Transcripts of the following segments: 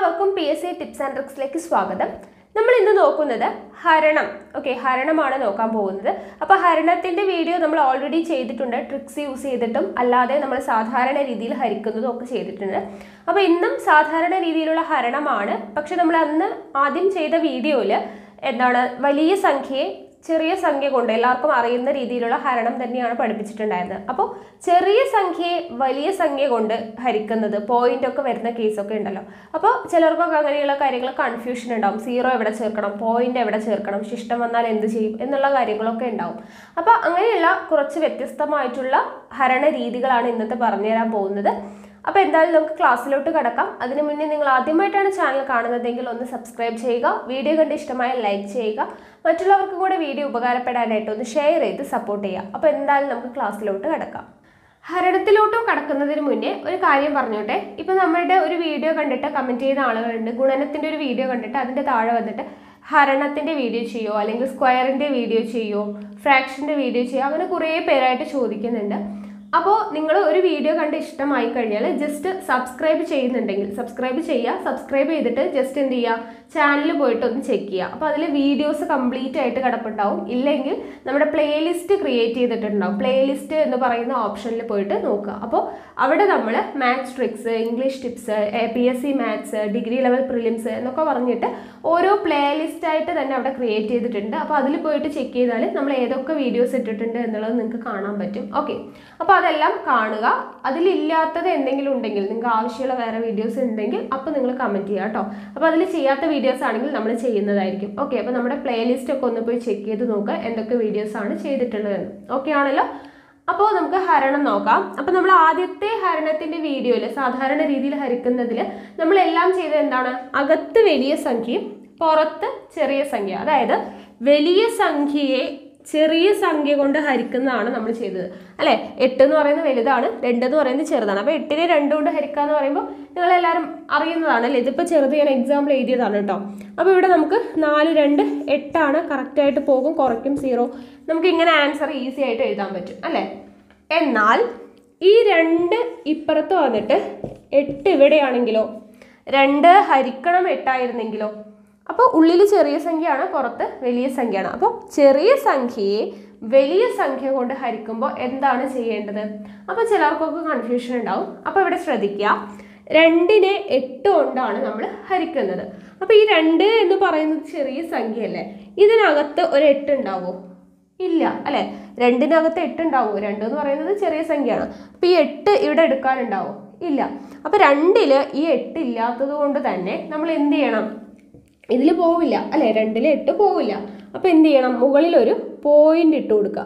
എല്ലാവർക്കും P S C tips and ട്രിക്സിലേക്ക് സ്വാഗതം നമ്മൾ ഇന്ന് നോക്കുന്നത് ഹരണം ഓക്കെ ഹരണമാണ് നോക്കാൻ പോകുന്നത് അപ്പോൾ ഹരണത്തിന്റെ വീഡിയോ നമ്മൾ ഓൾറെഡി ചെയ്തിട്ടുണ്ട് ട്രിക്സ് യൂസ് ചെയ്തിട്ടും അല്ലാതെ നമ്മൾ സാധാരണ രീതിയിൽ ഹരിക്കുന്നതും ഒക്കെ ചെയ്തിട്ടുണ്ട് അപ്പോൾ ഇന്നും സാധാരണ രീതിയിലുള്ള ഹരണമാണ് പക്ഷെ നമ്മൾ അന്ന് ആദ്യം ചെയ്ത വീഡിയോയിൽ എന്താണ് വലിയ സംഖ്യയെ ചെറിയ സംഖ്യ കൊണ്ട് എല്ലാവർക്കും അറിയുന്ന രീതിയിലുള്ള ഹരണം തന്നെയാണ് പഠിപ്പിച്ചിട്ടുണ്ടായിരുന്നത് അപ്പോൾ ചെറിയ സംഖ്യയെ വലിയ സംഖ്യ കൊണ്ട് ഹരിക്കുന്നത് പോയിന്റ് ഒക്കെ വരുന്ന കേസൊക്കെ ഉണ്ടല്ലോ അപ്പോൾ ചിലർക്കൊക്കെ അങ്ങനെയുള്ള കാര്യങ്ങൾ കൺഫ്യൂഷൻ ഉണ്ടാവും സീറോ എവിടെ ചേർക്കണം പോയിന്റ് എവിടെ ചേർക്കണം ശിഷ്ടം വന്നാൽ എന്ത് ചെയ്യും എന്നുള്ള കാര്യങ്ങളൊക്കെ ഉണ്ടാവും അപ്പോൾ അങ്ങനെയുള്ള കുറച്ച് വ്യത്യസ്തമായിട്ടുള്ള ഹരണ രീതികളാണ് ഇന്നത്തെ പറഞ്ഞുതരാൻ പോകുന്നത് അപ്പോൾ എന്തായാലും നമുക്ക് ക്ലാസ്സിലോട്ട് കടക്കാം അതിന് മുന്നേ നിങ്ങൾ ആദ്യമായിട്ടാണ് ചാനൽ കാണുന്നതെങ്കിൽ ഒന്ന് സബ്സ്ക്രൈബ് ചെയ്യുക വീഡിയോ കണ്ട് ഇഷ്ടമായ ലൈക്ക് ചെയ്യുക മറ്റുള്ളവർക്കും കൂടെ വീഡിയോ ഉപകാരപ്പെടാനായിട്ട് ഒന്ന് ഷെയർ ചെയ്ത് സപ്പോർട്ട് ചെയ്യുക അപ്പോൾ എന്തായാലും നമുക്ക് ക്ലാസ്സിലോട്ട് കടക്കാം ഹരണത്തിലോട്ടോ കടക്കുന്നതിന് മുന്നേ ഒരു കാര്യം പറഞ്ഞോട്ടെ ഇപ്പൊ നമ്മളുടെ ഒരു വീഡിയോ കണ്ടിട്ട് കമന്റ് ചെയ്യുന്ന ആളുകളുണ്ട് ഗുണനത്തിന്റെ ഒരു വീഡിയോ കണ്ടിട്ട് അതിന്റെ താഴെ വന്നിട്ട് ഹരണത്തിന്റെ വീഡിയോ ചെയ്യോ അല്ലെങ്കിൽ സ്ക്വയറിന്റെ വീഡിയോ ചെയ്യോ ഫ്രാക്ഷന്റെ വീഡിയോ ചെയ്യോ അങ്ങനെ കുറേ പേരായിട്ട് ചോദിക്കുന്നുണ്ട് അപ്പോൾ നിങ്ങൾ ഒരു വീഡിയോ കണ്ട് ഇഷ്ടമായി കഴിഞ്ഞാൽ ജസ്റ്റ് സബ്സ്ക്രൈബ് ചെയ്യുന്നുണ്ടെങ്കിൽ സബ്സ്ക്രൈബ് ചെയ്യുക സബ്സ്ക്രൈബ് ചെയ്തിട്ട് ജസ്റ്റ് എന്ത് ചെയ്യുക ചാനൽ പോയിട്ട് ഒന്ന് ചെക്ക് ചെയ്യുക അപ്പോൾ അതിൽ വീഡിയോസ് കംപ്ലീറ്റ് ആയിട്ട് കിടപ്പുണ്ടാവും ഇല്ലെങ്കിൽ നമ്മുടെ പ്ലേലിസ്റ്റ് ക്രിയേറ്റ് ചെയ്തിട്ടുണ്ടാവും പ്ലേലിസ്റ്റ് എന്ന് പറയുന്ന ഓപ്ഷനിൽ പോയിട്ട് നോക്കുക അപ്പോൾ അവിടെ നമ്മൾ maths tricks English tips P S C maths degree level prelims എന്നൊക്കെ പറഞ്ഞിട്ട് ഓരോ പ്ലേലിസ്റ്റ് ആയിട്ട് തന്നെ അവിടെ ക്രിയേറ്റ് ചെയ്തിട്ടുണ്ട് അപ്പോൾ അതിൽ പോയിട്ട് ചെക്ക് ചെയ്താൽ നമ്മൾ ഏതൊക്കെ വീഡിയോസ് ഇട്ടിട്ടുണ്ട് എന്നുള്ളത് നിങ്ങൾക്ക് കാണാൻ പറ്റും ഓക്കെ അപ്പോൾ അതെല്ലാം കാണുക അതിലില്ലാത്തത് എന്തെങ്കിലും ഉണ്ടെങ്കിൽ നിങ്ങൾക്ക് ആവശ്യമുള്ള വേറെ വീഡിയോസ് ഉണ്ടെങ്കിൽ അപ്പോൾ നിങ്ങൾ കമൻറ്റ് ചെയ്യുക കേട്ടോ അപ്പോൾ അതിൽ ചെയ്യാത്ത വീഡിയോസ് ആണെങ്കിൽ നമ്മൾ ചെയ്യുന്നതായിരിക്കും ഓക്കെ അപ്പോൾ നമ്മുടെ പ്ലേലിസ്റ്റ് ഒക്കെ ഒന്ന് പോയി ചെക്ക് ചെയ്ത് നോക്കുക എന്തൊക്കെ വീഡിയോസ് ആണ് ചെയ്തിട്ടുള്ളതെന്ന് ഓക്കെ ആണല്ലോ അപ്പോൾ നമുക്ക് ഹരണം നോക്കാം അപ്പോൾ നമ്മൾ ആദ്യത്തെ ഹരണത്തിന്റെ വീഡിയോയിൽ സാധാരണ രീതിയിൽ ഹരിക്കുന്നതിൽ നമ്മൾ എല്ലാം ചെയ്തത് എന്താണ് അകത്ത് വലിയ സംഖ്യയും പുറത്ത് ചെറിയ സംഖ്യ അതായത് വലിയ സംഖ്യയെ ചെറിയ സംഖ്യ കൊണ്ട് ഹരിക്കുന്നതാണ് നമ്മൾ ചെയ്തത് അല്ലേ എട്ട് എന്ന് പറയുന്നത് വലുതാണ് രണ്ട് എന്ന് പറയുന്നത് ചെറുതാണ് അപ്പോൾ എട്ടിനെ രണ്ട് കൊണ്ട് ഹരിക്കുക എന്ന് പറയുമ്പോൾ നിങ്ങളെല്ലാവരും അറിയുന്നതാണ് അല്ലേ ഇതിപ്പോൾ ചെറുത് ഞാൻ എക്സാമ്പിൾ എഴുതിയതാണ് കേട്ടോ അപ്പോൾ ഇവിടെ നമുക്ക് നാല് രണ്ട് എട്ടാണ് കറക്റ്റായിട്ട് പോകും കുറയ്ക്കും സീറോ നമുക്ക് ഇങ്ങനെ ആൻസർ ഈസി ആയിട്ട് എഴുതാൻ പറ്റും അല്ലേ എന്നാൽ ഈ രണ്ട് ഇപ്പുറത്ത് വന്നിട്ട് എട്ട് ഇവിടെയാണെങ്കിലോ രണ്ട് ഹരിക്കണം എട്ടായിരുന്നെങ്കിലോ അപ്പോൾ ഉള്ളിൽ ചെറിയ സംഖ്യയാണ് പുറത്ത് വലിയ സംഖ്യയാണ് അപ്പോൾ ചെറിയ സംഖ്യയെ വലിയ സംഖ്യ കൊണ്ട് ഹരിക്കുമ്പോൾ എന്താണ് ചെയ്യേണ്ടത് അപ്പോൾ ചിലർക്കൊക്കെ കൺഫ്യൂഷൻ ഉണ്ടാവും അപ്പോൾ ഇവിടെ ശ്രദ്ധിക്കുക രണ്ടിനെ എട്ട് കൊണ്ടാണ് നമ്മൾ ഹരിക്കുന്നത് അപ്പോൾ ഈ രണ്ട് എന്ന് പറയുന്നത് ചെറിയ സംഖ്യയല്ലേ ഇതിനകത്ത് ഒരു എട്ട് ഉണ്ടാവുമോ ഇല്ല അല്ലെ രണ്ടിനകത്ത് എട്ട് ഉണ്ടാവുമോ രണ്ട് എന്ന് പറയുന്നത് ചെറിയ സംഖ്യയാണ് അപ്പോൾ ഈ എട്ട് ഇവിടെ എടുക്കാനുണ്ടാവോ ഇല്ല അപ്പോൾ രണ്ടില് ഈ എട്ട് ഇല്ലാത്തത് കൊണ്ട് തന്നെ നമ്മൾ എന്ത് ചെയ്യണം ഇതിൽ പോവില്ല അല്ലെ രണ്ടിൽ എട്ട് പോവില്ല അപ്പോൾ എന്ത് ചെയ്യണം മുകളിൽ ഒരു പോയിന്റ് ഇട്ട് കൊടുക്കുക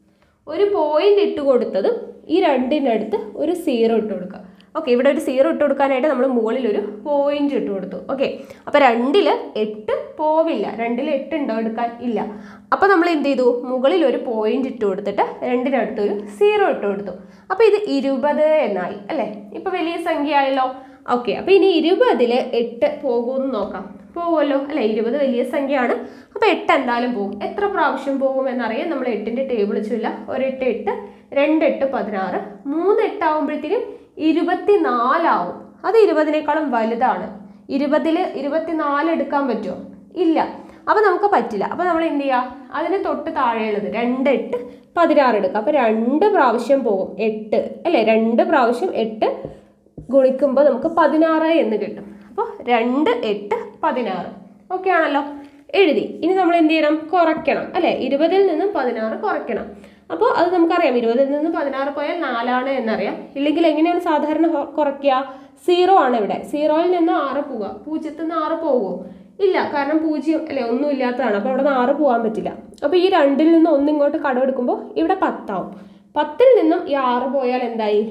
ഒരു പോയിന്റ് ഇട്ട് കൊടുത്തതും ഈ രണ്ടിൻ്റെ അടുത്ത് ഒരു സീറോ ഇട്ട് കൊടുക്കുക ഓക്കെ ഇവിടെ ഒരു സീറോ ഇട്ട് കൊടുക്കാനായിട്ട് നമ്മൾ മുകളിൽ ഒരു പോയിന്റ് ഇട്ട് കൊടുത്തു ഓക്കെ അപ്പോൾ രണ്ടിൽ എട്ട് പോവില്ല രണ്ടിൽ എട്ട് ഉണ്ടോ എടുക്കാൻ ഇല്ല അപ്പോൾ നമ്മൾ എന്ത് ചെയ്തു മുകളിൽ ഒരു പോയിന്റ് ഇട്ട് കൊടുത്തിട്ട് രണ്ടിനടുത്ത് ഒരു സീറോ ഇട്ട് കൊടുത്തു അപ്പോൾ ഇത് ഇരുപത് എന്നായി അല്ലേ ഇപ്പോൾ വലിയ സംഖ്യ ആയല്ലോ ഓക്കെ അപ്പോൾ ഇനി ഇരുപതിൽ എട്ട് പോകുമെന്ന് നോക്കാം പോകുമല്ലോ അല്ലെ ഇരുപത് വലിയ സംഖ്യയാണ് അപ്പോൾ എട്ട് എന്തായാലും പോകും എത്ര പ്രാവശ്യം പോകും എന്നറിയാം നമ്മൾ എട്ടിൻ്റെ ടേബിൾ ചൊല്ല ഒരെട്ട് എട്ട് രണ്ട് എട്ട് പതിനാറ് മൂന്ന് എട്ടാവുമ്പോഴത്തേനും ഇരുപത്തിനാലാവും അത് ഇരുപതിനേക്കാളും വലുതാണ് ഇരുപതിൽ ഇരുപത്തിനാല് എടുക്കാൻ പറ്റുമോ ഇല്ല അപ്പോൾ നമുക്ക് പറ്റില്ല അപ്പോൾ നമ്മൾ എന്ത് ചെയ്യുക അതിന് തൊട്ട് താഴെയുള്ളത് രണ്ട് എട്ട് പതിനാറ് എടുക്കുക അപ്പോൾ രണ്ട് പ്രാവശ്യം പോകും എട്ട് അല്ലേ രണ്ട് പ്രാവശ്യം എട്ട് ഗുണിക്കുമ്പോൾ നമുക്ക് പതിനാറ് എന്ന് കിട്ടും അപ്പോൾ രണ്ട് എട്ട് പതിനാറ് ഓക്കെ ആണല്ലോ എഴുതി ഇനി നമ്മൾ എന്ത് ചെയ്യണം കുറയ്ക്കണം അല്ലേ ഇരുപതിൽ നിന്നും പതിനാറ് കുറയ്ക്കണം അപ്പോൾ അത് നമുക്കറിയാം ഇരുപതിൽ നിന്ന് പതിനാറ് പോയാൽ നാലാണ് എന്നറിയാം ഇല്ലെങ്കിൽ എങ്ങനെയാണ് സാധാരണ കുറയ്ക്കുക സീറോ ആണ് ഇവിടെ സീറോയിൽ നിന്ന് ആറ് പോവുക പൂജ്യത്തിൽ നിന്ന് ആറ് പോകുമോ ഇല്ല കാരണം പൂജ്യം അല്ലെ ഒന്നും ഇല്ലാത്തതാണ് അപ്പോൾ അവിടെ നിന്ന് ആറ് പോകാൻ പറ്റില്ല അപ്പോൾ ഈ രണ്ടിൽ നിന്ന് ഒന്നിങ്ങോട്ട് കടമെടുക്കുമ്പോൾ ഇവിടെ പത്താവും പത്തിൽ നിന്നും ഈ ആറ് പോയാൽ എന്തായി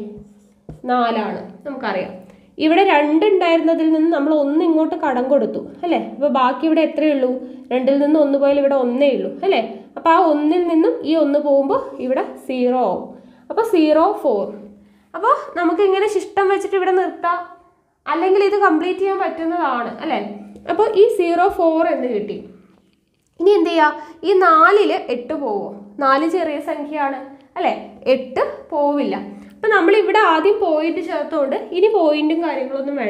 നാലാണ് നമുക്കറിയാം ഇവിടെ രണ്ട് ഉണ്ടായിരുന്നതിൽ നിന്ന് നമ്മൾ ഒന്ന് ഇങ്ങോട്ട് കടം കൊടുത്തു അല്ലേ അപ്പോൾ ബാക്കി ഇവിടെ എത്രയേ ഉള്ളൂ രണ്ടിൽ നിന്ന് ഒന്ന് പോയാൽ ഇവിടെ ഒന്നേ ഉള്ളൂ അല്ലേ അപ്പോൾ ആ ഒന്നിൽ നിന്നും ഈ ഒന്ന് പോകുമ്പോൾ ഇവിടെ സീറോ ആവും അപ്പോൾ സീറോ ഫോർ അപ്പോൾ നമുക്ക് ഇങ്ങനെ ശിഷ്ടം വെച്ചിട്ട് ഇവിടെ നിർത്താം അല്ലെങ്കിൽ ഇത് കംപ്ലീറ്റ് ചെയ്യാൻ പറ്റുന്നതാണ് അല്ലേ അപ്പോൾ ഈ സീറോ ഫോർ എന്ന് കിട്ടി ഇനി എന്ത് ചെയ്യുക ഈ നാലിൽ എട്ട് പോവോ നാല് ചെറിയ സംഖ്യയാണ് അല്ലേ എട്ട് പോവില്ല അപ്പം നമ്മൾ ഇവിടെ ആദ്യം പോയിന്റ് ചേർത്തുകൊണ്ട് ഇനി പോയിന്റും കാര്യങ്ങളൊന്നും വേണ്ട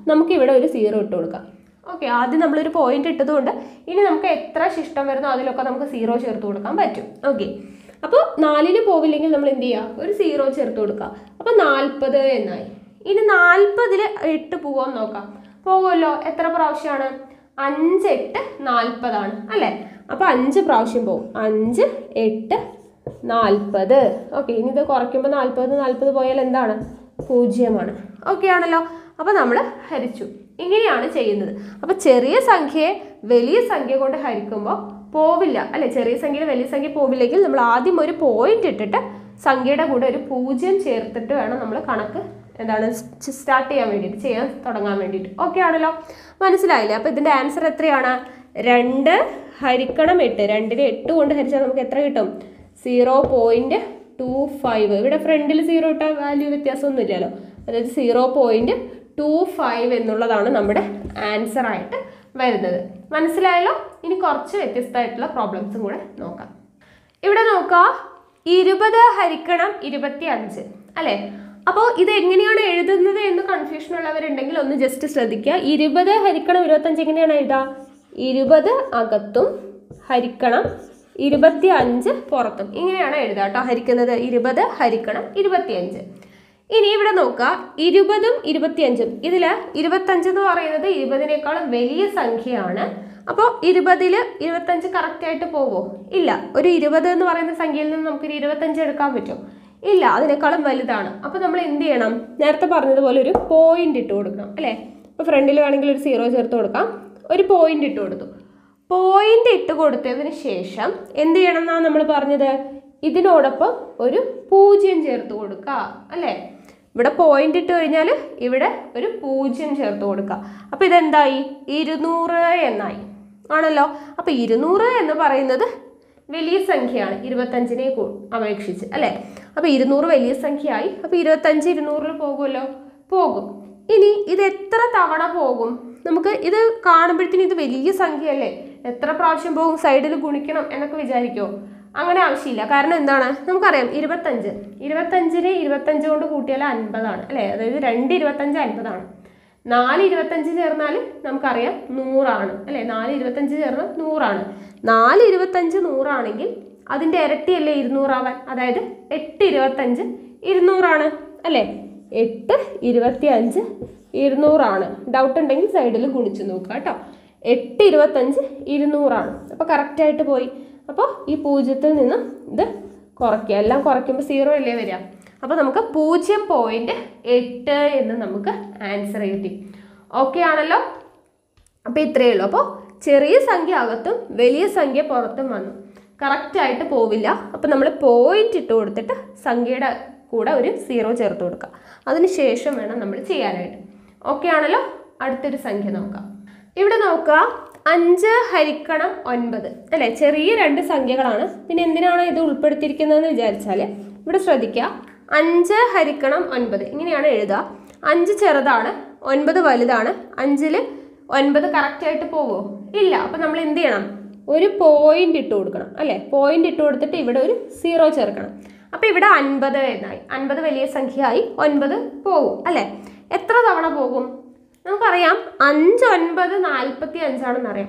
നമുക്ക് ഇവിടെ ഒരു സീറോ ഇട്ട് കൊടുക്കാം ഓക്കെ ആദ്യം നമ്മളൊരു പോയിന്റ് ഇട്ടതുകൊണ്ട് ഇനി നമുക്ക് എത്ര ശിഷ്ടം വരുന്നോ അതിലൊക്കെ നമുക്ക് സീറോ ചേർത്ത് കൊടുക്കാൻ പറ്റും ഓക്കെ അപ്പോൾ നാലിന് പോവില്ലെങ്കിൽ നമ്മൾ എന്ത് ചെയ്യുക ഒരു സീറോ ചേർത്ത് കൊടുക്കുക അപ്പോൾ നാൽപ്പത് എന്നായി ഇനി നാൽപ്പതിൽ എട്ട് പോകാൻ നോക്കാം പോകുമല്ലോ എത്ര പ്രാവശ്യമാണ് അഞ്ച് എട്ട് നാൽപ്പതാണ് അല്ലേ അപ്പോൾ അഞ്ച് പ്രാവശ്യം പോകും അഞ്ച് എട്ട് നാൽപ്പത് ഓക്കെ ഇനി ഇത് കുറയ്ക്കുമ്പോൾ നാൽപ്പത് നാൽപ്പത് പോയാൽ എന്താണ് പൂജ്യമാണ് ഓക്കെ ആണല്ലോ അപ്പോൾ നമ്മൾ ഹരിച്ചു ഇങ്ങനെയാണ് ചെയ്യുന്നത് അപ്പോൾ ചെറിയ സംഖ്യയെ വലിയ സംഖ്യ കൊണ്ട് ഹരിക്കുമ്പോൾ പോവില്ല അല്ലെ ചെറിയ സംഖ്യയിൽ വലിയ സംഖ്യ പോവില്ലെങ്കിൽ നമ്മൾ ആദ്യം ഒരു പോയിന്റ് ഇട്ടിട്ട് സംഖ്യയുടെ കൂടെ ഒരു പൂജ്യം ചേർത്തിട്ട് വേണം നമ്മൾ കണക്ക് എന്താണ് സ്റ്റാർട്ട് ചെയ്യാൻ വേണ്ടിയിട്ട് ചെയ്യാൻ തുടങ്ങാൻ വേണ്ടിയിട്ട് ഓക്കെ ആണല്ലോ മനസ്സിലായില്ലേ അപ്പോൾ ഇതിൻ്റെ ആൻസർ എത്രയാണ് രണ്ട് ഹരിക്കണം എട്ട് രണ്ടിന് എട്ട് കൊണ്ട് ഹരിച്ചാൽ നമുക്ക് എത്ര കിട്ടും സീറോ പോയിന്റ് ടു ഫൈവ് ഇവിടെ ഫ്രണ്ടിൽ സീറോ ഇട്ട വാല്യൂ വ്യത്യാസമൊന്നും ഇല്ലല്ലോ അതായത് സീറോ പോയിന്റ് ടു ഫൈവ് എന്നുള്ളതാണ് നമ്മുടെ ആൻസർ ആയിട്ട് വരുന്നത് മനസ്സിലായല്ലോ ഇനി കുറച്ച് വ്യത്യസ്തമായിട്ടുള്ള പ്രോബ്ലംസും കൂടെ നോക്കാം ഇവിടെ നോക്കുക ഇരുപത് ഹരിക്കണം ഇരുപത്തി അഞ്ച് അല്ലേ അപ്പോൾ ഇത് എങ്ങനെയാണ് എഴുതുന്നത് എന്ന് കൺഫ്യൂഷൻ ഉള്ളവരുണ്ടെങ്കിൽ ഒന്ന് ജസ്റ്റ് ശ്രദ്ധിക്കുക ഇരുപത് ഹരിക്കണം ഇരുപത്തഞ്ച് എങ്ങനെയാണ് എഴുതുക ഇരുപത് അകത്തും ഹരിക്കണം ഇരുപത്തി അഞ്ച് പുറത്തും ഇങ്ങനെയാണ് എഴുതുക കേട്ടോ ഹരിക്കുന്നത് ഇരുപത് ഹരിക്കണം ഇരുപത്തിയഞ്ച് ഇനി ഇവിടെ നോക്കുക ഇരുപതും ഇരുപത്തിയഞ്ചും ഇതിൽ ഇരുപത്തഞ്ച് എന്ന് പറയുന്നത് ഇരുപതിനേക്കാളും വലിയ സംഖ്യയാണ് അപ്പോൾ ഇരുപതിൽ ഇരുപത്തഞ്ച് കറക്റ്റ് ആയിട്ട് പോവോ ഇല്ല ഒരു ഇരുപത് എന്ന് പറയുന്ന സംഖ്യയിൽ നിന്ന് നമുക്കൊരു ഇരുപത്തഞ്ച് എടുക്കാൻ പറ്റുമോ ഇല്ല അതിനേക്കാളും വലുതാണ് അപ്പോൾ നമ്മൾ എന്ത് ചെയ്യണം നേരത്തെ പറഞ്ഞതുപോലെ ഒരു പോയിന്റ് ഇട്ട് കൊടുക്കണം അല്ലേ ഇപ്പോൾ ഫ്രണ്ടിൽ വേണമെങ്കിൽ ഒരു സീറോ ചേർത്ത് കൊടുക്കാം ഒരു പോയിന്റ് ഇട്ട് കൊടുത്തു പോയിന്റ് ഇട്ട് കൊടുത്തതിന് ശേഷം എന്ത് ചെയ്യണം എന്നാണ് നമ്മൾ പറഞ്ഞത് ഇതിനോടൊപ്പം ഒരു പൂജ്യം ചേർത്ത് കൊടുക്കുക അല്ലേ ഇവിടെ പോയിന്റ് ഇട്ട് കഴിഞ്ഞാൽ ഇവിടെ ഒരു പൂജ്യം ചേർത്ത് കൊടുക്കുക അപ്പോൾ ഇതെന്തായി ഇരുന്നൂറ് എന്നായി ആണല്ലോ അപ്പോൾ ഇരുന്നൂറ് എന്ന് പറയുന്നത് വലിയ സംഖ്യയാണ് ഇരുപത്തഞ്ചിനെ കൂ- അപേക്ഷിച്ച് അല്ലേ അപ്പോൾ ഇരുന്നൂറ് വലിയ സംഖ്യയായി അപ്പോൾ ഇരുപത്തഞ്ച് ഇരുന്നൂറിൽ പോകുമല്ലോ പോകും ഇനി ഇത് എത്ര തവണ പോകും നമുക്ക് ഇത് കാണുമ്പോഴത്തേനും ഇത് വലിയ സംഖ്യയല്ലേ എത്ര പ്രാവശ്യം പോകും സൈഡിൽ ഗുണിക്കണം എന്നൊക്കെ വിചാരിക്കുമോ അങ്ങനെ ആവശ്യമില്ല കാരണം എന്താണ് നമുക്കറിയാം ഇരുപത്തഞ്ച് ഇരുപത്തഞ്ചിന് ഇരുപത്തഞ്ച് കൊണ്ട് കൂട്ടിയാൽ അൻപതാണ് അല്ലേ അതായത് രണ്ട് ഇരുപത്തഞ്ച് അൻപതാണ് നാല് ഇരുപത്തഞ്ച് ചേർന്നാൽ നമുക്കറിയാം നൂറാണ് അല്ലേ നാല് ഇരുപത്തഞ്ച് ചേർന്നാൽ നൂറാണ് നാല് ഇരുപത്തഞ്ച് നൂറാണെങ്കിൽ അതിൻ്റെ ഇരട്ടിയല്ലേ ഇരുന്നൂറാവാൻ അതായത് എട്ട് ഇരുപത്തഞ്ച് ഇരുന്നൂറാണ് അല്ലേ എട്ട് ഇരുപത്തി അഞ്ച് ഇരുന്നൂറാണ് ഡൗട്ട് ഉണ്ടെങ്കിൽ സൈഡിൽ ഗുണിച്ച് നോക്കുക കേട്ടോ എട്ട് ഇരുപത്തഞ്ച് ഇരുന്നൂറാണ് അപ്പോൾ കറക്റ്റായിട്ട് പോയി അപ്പോൾ ഈ പൂജ്യത്തിൽ നിന്നും ഇത് കുറയ്ക്കുക എല്ലാം കുറയ്ക്കുമ്പോൾ സീറോ അല്ലേ വരിക അപ്പോൾ നമുക്ക് പൂജ്യം പോയിന്റ് എട്ട് എന്ന് നമുക്ക് ആൻസർ കിട്ടി ഓക്കെ ആണല്ലോ അപ്പോൾ ഇത്രയേ ഉള്ളൂ അപ്പോൾ ചെറിയ സംഖ്യ അകത്തും വലിയ സംഖ്യ പുറത്തും വന്നു കറക്റ്റായിട്ട് പോവില്ല അപ്പോൾ നമ്മൾ പോയിന്റ് ഇട്ട് കൊടുത്തിട്ട് സംഖ്യയുടെ കൂടെ ഒരു സീറോ ചേർത്ത് കൊടുക്കുക അതിന് ശേഷം വേണം നമ്മൾ ചെയ്യാനായിട്ട് ഓക്കെ ആണല്ലോ അടുത്തൊരു സംഖ്യ നോക്കാം ഇവിടെ നോക്കുക അഞ്ച് ഹരിക്കണം ഒൻപത് അല്ലേ ചെറിയ രണ്ട് സംഖ്യകളാണ് പിന്നെ എന്തിനാണ് ഇത് ഉൾപ്പെടുത്തിയിരിക്കുന്നതെന്ന് വിചാരിച്ചാൽ ഇവിടെ ശ്രദ്ധിക്കുക അഞ്ച് ഹരിക്കണം ഒൻപത് ഇങ്ങനെയാണ് എഴുതുക അഞ്ച് ചെറുതാണ് ഒൻപത് വലുതാണ് അഞ്ചിൽ ഒൻപത് കറക്റ്റായിട്ട് പോവോ ഇല്ല അപ്പം നമ്മൾ എന്ത് ചെയ്യണം ഒരു പോയിന്റ് ഇട്ട് കൊടുക്കണം അല്ലേ പോയിന്റ് ഇട്ട് കൊടുത്തിട്ട് ഇവിടെ ഒരു സീറോ ചേർക്കണം അപ്പം ഇവിടെ അൻപത് എന്നായി അൻപത് വലിയ സംഖ്യയായി ഒൻപത് പോകും അല്ലേ എത്ര തവണ പോകും നമുക്കറിയാം അഞ്ച് ഒൻപത് നാൽപ്പത്തി അഞ്ചാണെന്നറിയാം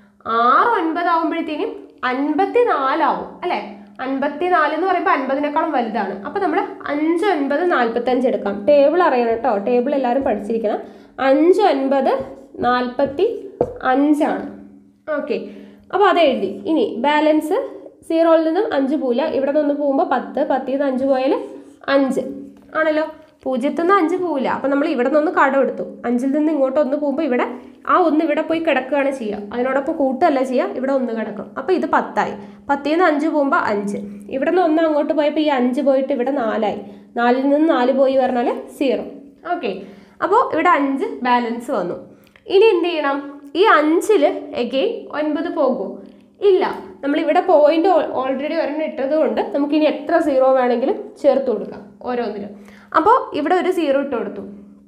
ആറ് ഒൻപത് ആകുമ്പോഴത്തേക്കും അൻപത്തി നാലാവും അല്ലേ അൻപത്തി നാല് എന്ന് പറയുമ്പോൾ അൻപതിനേക്കാളും വലുതാണ് അപ്പോൾ നമ്മൾ അഞ്ച് ഒൻപത് നാൽപ്പത്തഞ്ച് എടുക്കാം ടേബിൾ അറിയണം കേട്ടോ ടേബിൾ എല്ലാവരും പഠിച്ചിരിക്കണം അഞ്ച് ഒൻപത് നാൽപ്പത്തി അഞ്ചാണ് ഓക്കെ അപ്പോൾ അത് എഴുതി ഇനി ബാലൻസ് സീറോയിൽ നിന്നും അഞ്ച് പോവില്ല ഇവിടെ നിന്ന് പോകുമ്പോൾ പത്ത് പത്തിൽ നിന്ന് അഞ്ച് പോയാൽ അഞ്ച് ആണല്ലോ പൂജ്യത്തിൽ നിന്ന് അഞ്ച് പോവില്ല അപ്പം നമ്മൾ ഇവിടെ നിന്ന് കടം എടുത്തു അഞ്ചിൽ നിന്ന് ഇങ്ങോട്ട് ഒന്ന് പോകുമ്പോൾ ഇവിടെ ആ ഒന്ന് ഇവിടെ പോയി കിടക്കുകയാണ് ചെയ്യുക അതിനോടൊപ്പം കൂട്ടല്ല ചെയ്യുക ഇവിടെ ഒന്ന് കിടക്കും അപ്പോൾ ഇത് പത്തായി പത്തിൽ നിന്ന് അഞ്ച് പോകുമ്പോൾ അഞ്ച് ഇവിടെ നിന്ന് ഒന്ന് അങ്ങോട്ട് പോയപ്പോൾ ഈ അഞ്ച് പോയിട്ട് ഇവിടെ നാലായി നാലിൽ നിന്ന് നാല് പോയി പറഞ്ഞാൽ സീറോ ഓക്കെ അപ്പോൾ ഇവിടെ അഞ്ച് ബാലൻസ് വന്നു ഇനി എന്ത് ചെയ്യണം ഈ അഞ്ചിൽ എഗെയിൻ ഒൻപത് പോകുമോ ഇല്ല നമ്മൾ ഇവിടെ പോയിന്റ് ഓൾറെഡി ഒരെണ്ണം ഇട്ടത് കൊണ്ട് നമുക്കിനി എത്ര സീറോ വേണമെങ്കിലും ചേർത്ത് കൊടുക്കാം ഓരോന്നിലും അപ്പോൾ ഇവിടെ ഒരു സീറോ ഇട്ട് കൊടുത്തു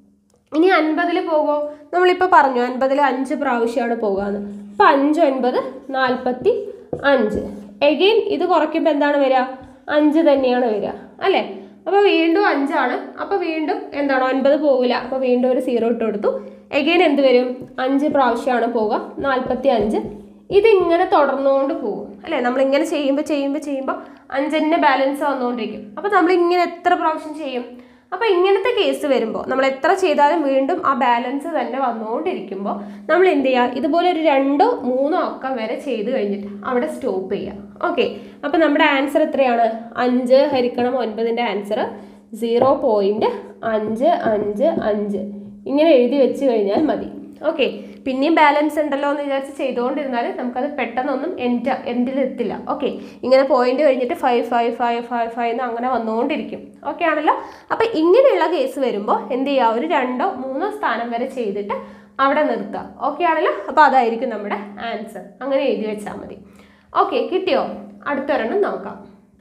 ഇനി അൻപതിൽ പോകുമോ നമ്മളിപ്പോൾ പറഞ്ഞു അൻപതിൽ അഞ്ച് പ്രാവശ്യമാണ് പോകുകയെന്ന് അപ്പോൾ അഞ്ച് ഒൻപത് നാൽപ്പത്തി അഞ്ച് എഗെയിൻ ഇത് കുറയ്ക്കുമ്പോൾ എന്താണ് വരിക അഞ്ച് തന്നെയാണ് വരിക അല്ലേ അപ്പോൾ വീണ്ടും അഞ്ചാണ് അപ്പോൾ വീണ്ടും എന്താണ് ഒൻപത് പോകില്ല അപ്പോൾ വീണ്ടും ഒരു സീറോ ഇട്ട് കൊടുത്തു എഗെയിൻ എന്ത് വരും അഞ്ച് പ്രാവശ്യമാണ് പോവുക നാൽപ്പത്തി അഞ്ച് ഇതിങ്ങനെ തുടർന്നുകൊണ്ട് പോകും അല്ലേ നമ്മളിങ്ങനെ ചെയ്യുമ്പോൾ ചെയ്യുമ്പോൾ ചെയ്യുമ്പോൾ അഞ്ചന്നെ ബാലൻസ് വന്നുകൊണ്ടിരിക്കും അപ്പോൾ നമ്മളിങ്ങനെ എത്ര പ്രാവശ്യം ചെയ്യും അപ്പോൾ ഇങ്ങനത്തെ കേസ് വരുമ്പോൾ നമ്മൾ എത്ര ചെയ്താലും വീണ്ടും ആ ബാലൻസ് തന്നെ വന്നുകൊണ്ടിരിക്കുമ്പോൾ നമ്മൾ എന്ത് ചെയ്യുക ഇതുപോലെ ഒരു രണ്ടോ മൂന്നോ അക്കം വരെ ചെയ്ത് കഴിഞ്ഞിട്ട് അവിടെ സ്റ്റോപ്പ് ചെയ്യുക ഓക്കെ അപ്പോൾ നമ്മുടെ ആൻസർ എത്രയാണ് അഞ്ച് ഹരിക്കണം ഒൻപതിൻ്റെ ആൻസർ സീറോ പോയിൻറ്റ് അഞ്ച് അഞ്ച് അഞ്ച് ഇങ്ങനെ എഴുതി വെച്ച് കഴിഞ്ഞാൽ മതി ഓക്കെ പിന്നെയും ബാലൻസ് ഉണ്ടല്ലോ എന്ന് വിചാരിച്ച് ചെയ്തുകൊണ്ടിരുന്നാൽ നമുക്കത് പെട്ടെന്നൊന്നും എൻഡ് എൻഡിൽ എത്തില്ല ഓക്കെ ഇങ്ങനെ പോയിന്റ് കഴിഞ്ഞിട്ട് five five five five five എന്ന് അങ്ങനെ വന്നുകൊണ്ടിരിക്കും ഓക്കെ ആണല്ലോ അപ്പം ഇങ്ങനെയുള്ള കേസ് വരുമ്പോൾ എന്ത് ചെയ്യുക ഒരു രണ്ടോ മൂന്നോ സ്ഥാനം വരെ ചെയ്തിട്ട് അവിടെ നിർത്തുക ഓക്കെ ആണല്ലോ അപ്പോൾ അതായിരിക്കും നമ്മുടെ ആൻസർ അങ്ങനെ എഴുതി വെച്ചാൽ മതി ഓക്കെ കിട്ടിയോ അടുത്തൊരെണ്ണം നോക്കാം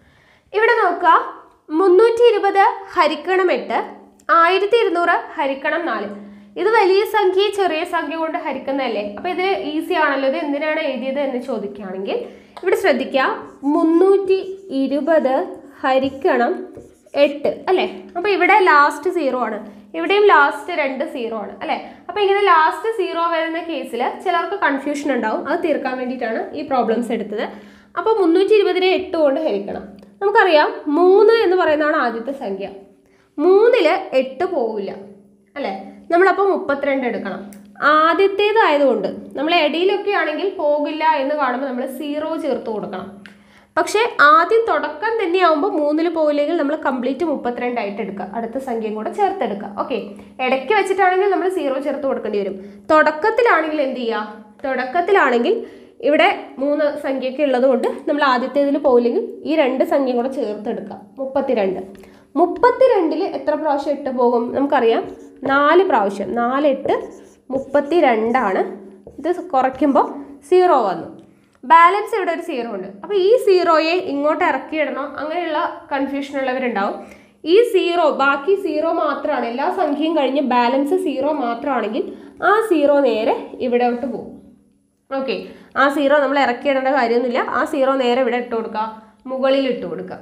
ഇവിടെ നോക്കുക മുന്നൂറ്റി ഇരുപത് ഹരിക്കണം എട്ട് ആയിരത്തി ഇരുന്നൂറ് ഹരിക്കണം നാല് ഇത് വലിയ സംഖ്യ ചെറിയ സംഖ്യ കൊണ്ട് ഹരിക്കുന്നതല്ലേ അപ്പൊ ഇത് ഈസി ആണല്ലോ ഇത് എന്തിനാണ് എഴുതിയത് എന്ന് ചോദിക്കുകയാണെങ്കിൽ ഇവിടെ ശ്രദ്ധിക്കുക മുന്നൂറ്റി ഇരുപത് ഹരിക്കണം എട്ട് അല്ലേ അപ്പൊ ഇവിടെ ലാസ്റ്റ് സീറോ ആണ് ഇവിടെയും ലാസ്റ്റ് രണ്ട് സീറോ ആണ് അല്ലേ അപ്പൊ ഇങ്ങനെ ലാസ്റ്റ് സീറോ വരുന്ന കേസിൽ ചിലർക്ക് കൺഫ്യൂഷൻ ഉണ്ടാവും അത് തീർക്കാൻ വേണ്ടിയിട്ടാണ് ഈ പ്രോബ്ലംസ് എടുത്തത് അപ്പോൾ മുന്നൂറ്റി ഇരുപതിനെ എട്ട് കൊണ്ട് ഹരിക്കണം നമുക്കറിയാം മൂന്ന് എന്ന് പറയുന്നതാണ് ആദ്യത്തെ സംഖ്യ മൂന്നില് എട്ട് പോവില്ല അല്ലേ നമ്മളപ്പോൾ മുപ്പത്തിരണ്ട് എടുക്കണം ആദ്യത്തേതായതുകൊണ്ട് നമ്മൾ ഇടയിലൊക്കെ ആണെങ്കിൽ പോകില്ല എന്ന് കാണുമ്പോൾ നമ്മൾ സീറോ ചേർത്ത് കൊടുക്കണം പക്ഷേ ആദ്യം തുടക്കം തന്നെയാവുമ്പോൾ മൂന്നിൽ പോയില്ലെങ്കിൽ നമ്മൾ കംപ്ലീറ്റ് മുപ്പത്തിരണ്ടായിട്ട് എടുക്കുക അടുത്ത സംഖ്യയും കൂടെ ചേർത്തെടുക്കുക ഓക്കെ ഇടയ്ക്ക് വെച്ചിട്ടാണെങ്കിൽ നമ്മൾ സീറോ ചേർത്ത് കൊടുക്കേണ്ടി വരും തുടക്കത്തിലാണെങ്കിൽ എന്ത് ചെയ്യുക തുടക്കത്തിലാണെങ്കിൽ ഇവിടെ മൂന്ന് സംഖ്യയൊക്കെ ഉള്ളത് കൊണ്ട് നമ്മൾ ആദ്യത്തേതിൽ പോയില്ലെങ്കിൽ ഈ രണ്ട് സംഖ്യയും കൂടെ ചേർത്തെടുക്കുക മുപ്പത്തിരണ്ട് മുപ്പത്തിരണ്ടിൽ എത്ര പ്രാവശ്യം ഇട്ട് പോകും നമുക്കറിയാം നാല് പ്രാവശ്യം നാലെട്ട് മുപ്പത്തി രണ്ടാണ് ഇത് കുറയ്ക്കുമ്പോൾ സീറോ വന്നു ബാലൻസ് ഇവിടെ ഒരു സീറോ ഉണ്ട് അപ്പോൾ ഈ സീറോയെ ഇങ്ങോട്ട് ഇറക്കിയിടണം അങ്ങനെയുള്ള കൺഫ്യൂഷൻ ഉള്ളവരുണ്ടാവും ഈ സീറോ ബാക്കി സീറോ മാത്രമാണ് എല്ലാ സംഖ്യയും കഴിഞ്ഞ് ബാലൻസ് സീറോ മാത്രമാണെങ്കിൽ ആ സീറോ നേരെ ഇവിടോട്ട് പോകും ഓക്കെ ആ സീറോ നമ്മൾ ഇറക്കിയിടേണ്ട കാര്യമൊന്നുമില്ല ആ സീറോ നേരെ ഇവിടെ ഇട്ട് കൊടുക്കുക മുകളിൽ ഇട്ട് കൊടുക്കുക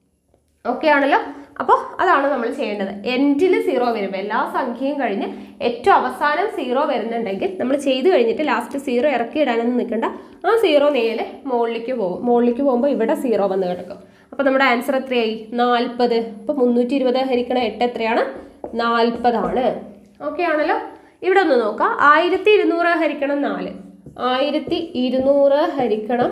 ഓക്കെ ആണല്ലോ അപ്പോൾ അതാണ് നമ്മൾ ചെയ്യേണ്ടത് എൻഡിൽ സീറോ വരുമ്പോൾ എല്ലാ സംഖ്യയും കഴിഞ്ഞ് ഏറ്റവും അവസാനം സീറോ വരുന്നുണ്ടെങ്കിൽ നമ്മൾ ചെയ്ത് കഴിഞ്ഞിട്ട് ലാസ്റ്റ് സീറോ ഇറക്കി ഇടാനൊന്നും നിൽക്കണ്ട ആ സീറോ നേരെ മുകളിലേക്ക് പോകും മുകളിലേക്ക് പോകുമ്പോൾ ഇവിടെ സീറോ വന്ന് കിടക്കും അപ്പോൾ നമ്മുടെ ആൻസർ എത്രയായി നാൽപ്പത് അപ്പോൾ മുന്നൂറ്റി ഇരുപത് ഹരിക്കണ എട്ട് എത്രയാണ് നാൽപ്പതാണ് ഓക്കെ ആണല്ലോ ഇവിടെ ഒന്ന് നോക്കാം ആയിരത്തി ഇരുന്നൂറ് ഹരിക്കണം നാല് ആയിരത്തി ഇരുന്നൂറ് ഹരിക്കണം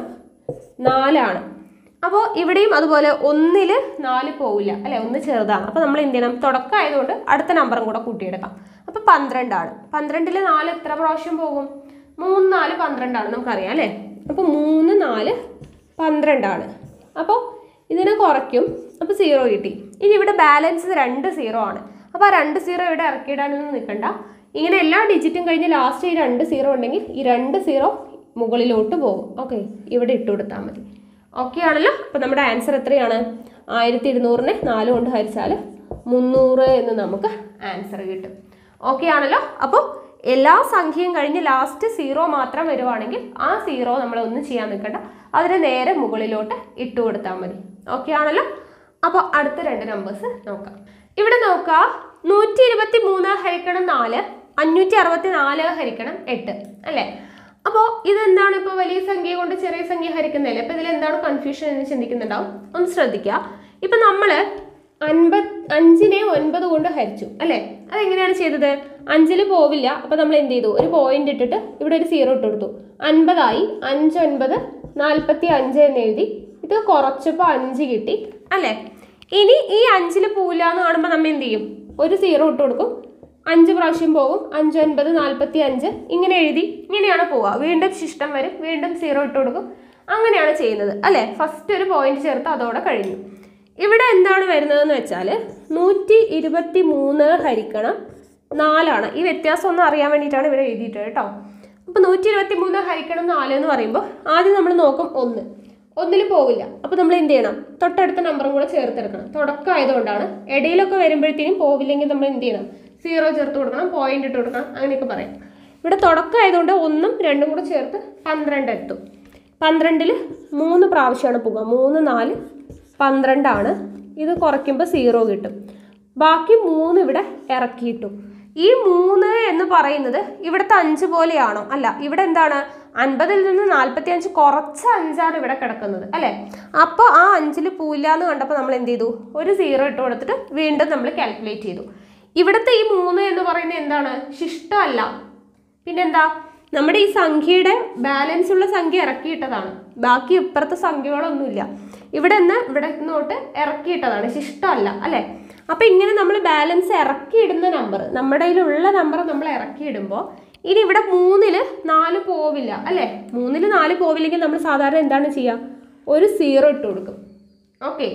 നാലാണ് അപ്പോൾ ഇവിടെയും അതുപോലെ ഒന്നിൽ നാല് പോവില്ല അല്ലെ ഒന്ന് ചെറുതാണ് അപ്പോൾ നമ്മൾ എന്ത് ചെയ്യണം തുടക്കം ആയതുകൊണ്ട് അടുത്ത നമ്പറും കൂടെ കൂട്ടിയെടുക്കാം അപ്പോൾ പന്ത്രണ്ടാണ് പന്ത്രണ്ടിൽ നാല് എത്ര പ്രാവശ്യം പോകും മൂന്ന് നാല് പന്ത്രണ്ടാണ് നമുക്കറിയാം അല്ലേ അപ്പോൾ മൂന്ന് നാല് പന്ത്രണ്ടാണ് അപ്പോൾ ഇതിനെ കുറയ്ക്കും അപ്പോൾ സീറോ കിട്ടി ഇനി ഇവിടെ ബാലൻസ് രണ്ട് സീറോ ആണ് അപ്പോൾ ആ രണ്ട് സീറോ ഇവിടെ ഇറക്കിയിടാനൊന്നും നിൽക്കണ്ട ഇങ്ങനെ എല്ലാ ഡിജിറ്റും കഴിഞ്ഞ് ലാസ്റ്റ് ഈ രണ്ട് സീറോ ഉണ്ടെങ്കിൽ ഈ രണ്ട് സീറോ മുകളിലോട്ട് പോകും ഓക്കെ ഇവിടെ ഇട്ട് കൊടുത്താൽ മതി ഓക്കെ ആണല്ലോ അപ്പോൾ നമ്മുടെ ആൻസർ എത്രയാണ് ആയിരത്തി ഇരുന്നൂറിനെ നാല് കൊണ്ട് ഹരിച്ചാൽ മുന്നൂറ് എന്ന് നമുക്ക് ആൻസർ കിട്ടും ഓക്കെ ആണല്ലോ അപ്പോൾ എല്ലാ സംഖ്യയും കഴിഞ്ഞ് ലാസ്റ്റ് സീറോ മാത്രം വരുവാണെങ്കിൽ ആ സീറോ നമ്മൾ ഒന്നും ചെയ്യാൻ നിൽക്കണ്ട അതിന് നേരെ മുകളിലോട്ട് ഇട്ട് കൊടുത്താൽ മതി ഓക്കെ ആണല്ലോ അപ്പോൾ അടുത്ത രണ്ട് നമ്പേഴ്സ് നോക്കാം ഇവിടെ നോക്കുക നൂറ്റി ഇരുപത്തി മൂന്ന് ഹരിക്കണം നാല് അഞ്ഞൂറ്റി അറുപത്തി നാല് ഹരിക്കണം എട്ട് അല്ലേ അപ്പോൾ ഇതെന്താണ് ഇപ്പോൾ വലിയ സംഖ്യ കൊണ്ട് ചെറിയ സംഖ്യ ഹരിക്കുന്നതല്ലേ അപ്പോൾ ഇതിൽ എന്താണ് കൺഫ്യൂഷൻ എന്ന് ചിന്തിക്കുന്നുണ്ടാവും ഒന്ന് ശ്രദ്ധിക്കുക ഇപ്പം നമ്മൾ അൻപത് അഞ്ചിനെ ഒൻപത് കൊണ്ട് ഹരിച്ചു അല്ലേ അതെങ്ങനെയാണ് ചെയ്തത് അഞ്ചിൽ പോവില്ല അപ്പോൾ നമ്മൾ എന്ത് ചെയ്തു ഒരു പോയിന്റ് ഇട്ടിട്ട് ഇവിടെ ഒരു സീറോ ഇട്ട് കൊടുത്തു അൻപതായി അഞ്ച് ഒൻപത് നാൽപ്പത്തി അഞ്ച് എന്ന് എഴുതി ഇത് കുറച്ചപ്പോൾ അഞ്ച് കിട്ടി അല്ലേ ഇനി ഈ അഞ്ചിൽ പോവില്ല എന്ന് കാണുമ്പോൾ നമ്മൾ എന്ത് ചെയ്യും ഒരു സീറോ ഇട്ട് കൊടുക്കും അഞ്ച് പ്രാവശ്യം പോകും അഞ്ച് ഒൻപത് നാൽപ്പത്തി അഞ്ച് ഇങ്ങനെ എഴുതി ഇങ്ങനെയാണ് പോവുക വീണ്ടും ശിഷ്ടം വരും വീണ്ടും സീറോ ഇട്ട് കൊടുക്കും അങ്ങനെയാണ് ചെയ്യുന്നത് അല്ലേ ഫസ്റ്റ് ഒരു പോയിന്റ് ചേർത്ത് അതോടെ കഴിഞ്ഞു ഇവിടെ എന്താണ് വരുന്നതെന്ന് വെച്ചാൽ നൂറ്റി ഇരുപത്തി മൂന്ന് ഹരിക്കണം നാലാണ് ഈ വ്യത്യാസം ഒന്ന് അറിയാൻ വേണ്ടിയിട്ടാണ് ഇവിടെ എഴുതിയിട്ട് കേട്ടോ അപ്പോൾ നൂറ്റി ഇരുപത്തി മൂന്ന് ഹരിക്കണം നാല് എന്ന് പറയുമ്പോൾ ആദ്യം നമ്മൾ നോക്കും ഒന്ന് ഒന്നിൽ പോവില്ല അപ്പോൾ നമ്മൾ എന്ത് ചെയ്യണം തൊട്ടടുത്ത നമ്പറും കൂടെ ചേർത്തെടുക്കണം തുടക്കം ആയതുകൊണ്ടാണ് ഇടയിലൊക്കെ വരുമ്പോഴത്തേനും പോവില്ലെങ്കിൽ നമ്മൾ എന്ത് ചെയ്യണം സീറോ ചേർത്ത് കൊടുക്കണം പോയിന്റ് ഇട്ട് കൊടുക്കണം അങ്ങനെയൊക്കെ പറയാം ഇവിടെ തുടക്കം ആയതുകൊണ്ട് ഒന്നും രണ്ടും കൂടെ ചേർത്ത് പന്ത്രണ്ട് എത്തും പന്ത്രണ്ടിൽ മൂന്ന് പ്രാവശ്യമാണ് പോകുക മൂന്ന് നാല് പന്ത്രണ്ടാണ് ഇത് കുറയ്ക്കുമ്പോൾ സീറോ കിട്ടും ബാക്കി മൂന്ന് ഇവിടെ ഇറക്കിയിട്ടു ഈ മൂന്ന് എന്ന് പറയുന്നത് ഇവിടുത്തെ അഞ്ച് പോലെയാണോ അല്ല ഇവിടെ എന്താണ് അൻപതിൽ നിന്ന് നാൽപ്പത്തി അഞ്ച് കുറച്ച് അഞ്ചാണ് ഇവിടെ കിടക്കുന്നത് അല്ലേ അപ്പോൾ ആ അഞ്ചിൽ പൂല്ല എന്ന് കണ്ടപ്പോൾ നമ്മൾ എന്ത് ചെയ്തു ഒരു സീറോ ഇട്ട് കൊടുത്തിട്ട് വീണ്ടും നമ്മൾ കാൽക്കുലേറ്റ് ചെയ്തു ഇവിടുത്തെ ഈ മൂന്ന് എന്ന് പറയുന്നത് എന്താണ് ശിഷ്ടമല്ല പിന്നെന്താ നമ്മുടെ ഈ സംഖ്യയുടെ ബാലൻസ് ഉള്ള സംഖ്യ ഇറക്കിയിട്ടതാണ് ബാക്കി ഇപ്പുറത്തെ സംഖ്യകളൊന്നുമില്ല ഇവിടെ നിന്ന് ഇവിടെ നിന്നോട്ട് ഇറക്കിയിട്ടതാണ് ശിഷ്ടമല്ല അല്ലേ അപ്പൊ ഇങ്ങനെ നമ്മൾ ബാലൻസ് ഇറക്കിയിടുന്ന നമ്പർ നമ്മുടെ കയ്യിലുള്ള നമ്പർ നമ്മൾ ഇറക്കിയിടുമ്പോൾ ഇനി ഇവിടെ മൂന്നില് നാല് പോവില്ല അല്ലേ മൂന്നില് നാല് പോവില്ലെങ്കിൽ നമ്മൾ സാധാരണ എന്താണ് ചെയ്യുക ഒരു സീറോ ഇട്ട് കൊടുക്കും ഓക്കെ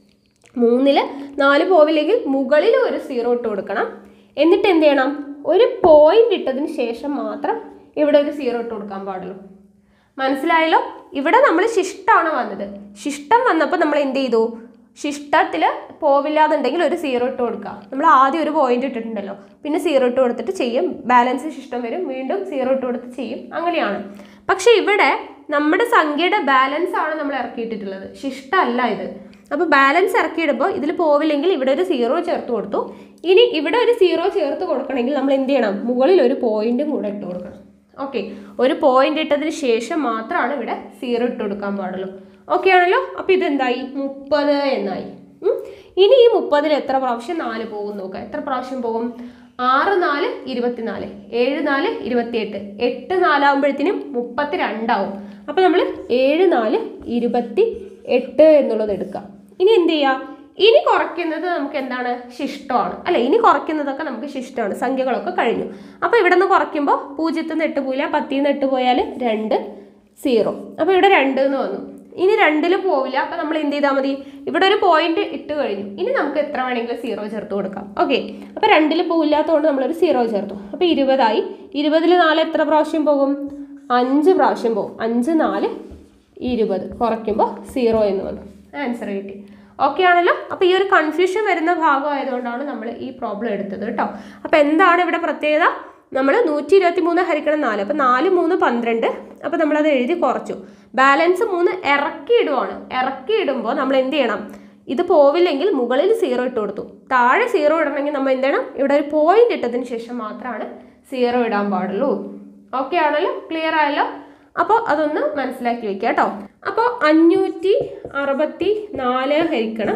മൂന്നില് നാല് പോവില്ലെങ്കിൽ മുകളിൽ ഒരു സീറോ ഇട്ട് കൊടുക്കണം എന്നിട്ട് എന്ത് ചെയ്യണം ഒരു പോയിന്റ് ഇട്ടതിന് ശേഷം മാത്രം ഇവിടെ ഒരു സീറോ ഇട്ട് കൊടുക്കാൻ പാടുള്ളൂ മനസ്സിലായല്ലോ ഇവിടെ നമ്മൾ ശിഷ്ടമാണ് വന്നത് ശിഷ്ടം വന്നപ്പോൾ നമ്മൾ എന്ത് ചെയ്തു ശിഷ്ടത്തിൽ പോവില്ലാന്നുണ്ടെങ്കിൽ ഒരു സീറോ ഇട്ട് കൊടുക്കുക നമ്മൾ ആദ്യം ഒരു പോയിന്റ് ഇട്ടിട്ടുണ്ടല്ലോ പിന്നെ സീറോ ഇട്ട് കൊടുത്തിട്ട് ചെയ്യും ബാലൻസ് ശിഷ്ടം വരും വീണ്ടും സീറോ ഇട്ട് കൊടുത്ത് ചെയ്യും അങ്ങനെയാണ് പക്ഷെ ഇവിടെ നമ്മുടെ സംഖ്യയുടെ ബാലൻസ് ആണ് നമ്മൾ ഇറക്കിയിട്ടിട്ടുള്ളത് ശിഷ്ടമല്ല ഇത് അപ്പോൾ ബാലൻസ് ഇറക്കിയിടുമ്പോൾ ഇതിൽ പോവില്ലെങ്കിൽ ഇവിടെ ഒരു സീറോ ചേർത്ത് കൊടുത്തു ഇനി ഇവിടെ ഒരു സീറോ ചേർത്ത് കൊടുക്കണമെങ്കിൽ നമ്മൾ എന്ത് ചെയ്യണം മുകളിൽ ഒരു പോയിന്റും കൂടെ ഇട്ട് കൊടുക്കണം ഓക്കെ ഒരു പോയിന്റ് ഇട്ടതിന് ശേഷം മാത്രമാണ് ഇവിടെ സീറോ ഇട്ട് കൊടുക്കാൻ പാടുള്ളൂ ഓക്കെ ആണല്ലോ അപ്പോൾ ഇതെന്തായി മുപ്പത് എന്നായി ഉം. ഇനി ഈ മുപ്പതിൽ എത്ര പ്രാവശ്യം നാല് പോകും നോക്കാം എത്ര പ്രാവശ്യം പോകും ആറ് നാല് ഇരുപത്തിനാല് ഏഴ് നാല് ഇരുപത്തിയെട്ട് എട്ട് നാലാകുമ്പോഴത്തേനും മുപ്പത്തി രണ്ടാവും അപ്പോൾ നമ്മൾ ഏഴ് നാല് ഇരുപത്തി എട്ട് എന്നുള്ളത് എടുക്കാം ഇനി എന്ത് ചെയ്യുക ഇനി കുറയ്ക്കുന്നത് നമുക്ക് എന്താണ് ശിഷ്ടമാണ് അല്ലെ ഇനി കുറയ്ക്കുന്നതൊക്കെ നമുക്ക് ശിഷ്ടമാണ് സംഖ്യകളൊക്കെ കഴിഞ്ഞു അപ്പോൾ ഇവിടെ നിന്ന് കുറയ്ക്കുമ്പോൾ പൂജ്യത്തിൽ നിന്ന് എട്ട് പോയില്ല പത്തിൽ നിന്ന് എട്ട് പോയാൽ രണ്ട് സീറോ അപ്പോൾ ഇവിടെ രണ്ട് എന്ന് വന്നു ഇനി രണ്ടിൽ പോവില്ല അപ്പോൾ നമ്മൾ എന്ത് ചെയ്താൽ മതി ഇവിടെ ഒരു പോയിന്റ് ഇട്ട് കഴിഞ്ഞു ഇനി നമുക്ക് എത്ര വേണമെങ്കിലും സീറോ ചേർത്ത് കൊടുക്കാം ഓക്കെ അപ്പോൾ രണ്ടിൽ പോവില്ലാത്തതുകൊണ്ട് നമ്മളൊരു സീറോ ചേർത്തു അപ്പോൾ ഇരുപതായി ഇരുപതിൽ നാല് എത്ര പ്രാവശ്യം പോകും അഞ്ച് പ്രാവശ്യം പോകും അഞ്ച് നാല് ഇരുപത് കുറയ്ക്കുമ്പോൾ സീറോ എന്ന് വന്നു ആൻസർ കിട്ടി ഓക്കെ ആണല്ലോ അപ്പോൾ ഈ ഒരു കൺഫ്യൂഷൻ വരുന്ന ഭാഗം ആയതുകൊണ്ടാണ് നമ്മൾ ഈ പ്രോബ്ലം എടുത്തത് കേട്ടോ അപ്പോൾ എന്താണ് ഇവിടെ പ്രത്യേകത നമ്മൾ നൂറ്റി ഇരുപത്തി മൂന്ന് ഹരിക്കണം നാല് അപ്പോൾ നാല് മൂന്ന് പന്ത്രണ്ട് അപ്പോൾ നമ്മളത് എഴുതി കുറച്ചു ബാലൻസ് മൂന്ന് ഇറക്കിയിടുവാണ് ഇറക്കിയിടുമ്പോൾ നമ്മൾ എന്ത് ചെയ്യണം ഇത് പോവില്ലെങ്കിൽ മുകളിൽ സീറോ ഇട്ട് കൊടുത്തു താഴെ സീറോ ഇടണമെങ്കിൽ നമ്മൾ എന്ത് ചെയ്യണം ഇവിടെ ഒരു പോയിന്റ് ഇട്ടതിന് ശേഷം മാത്രമാണ് സീറോ ഇടാൻ പാടുള്ളൂ ഓക്കെ ആണല്ലോ ക്ലിയർ ആയല്ലോ അപ്പോൾ അതൊന്ന് മനസ്സിലാക്കി വെക്കുക കേട്ടോ അപ്പോൾ അഞ്ഞൂറ്റി അറുപത്തി നാല് ഹരിക്കണം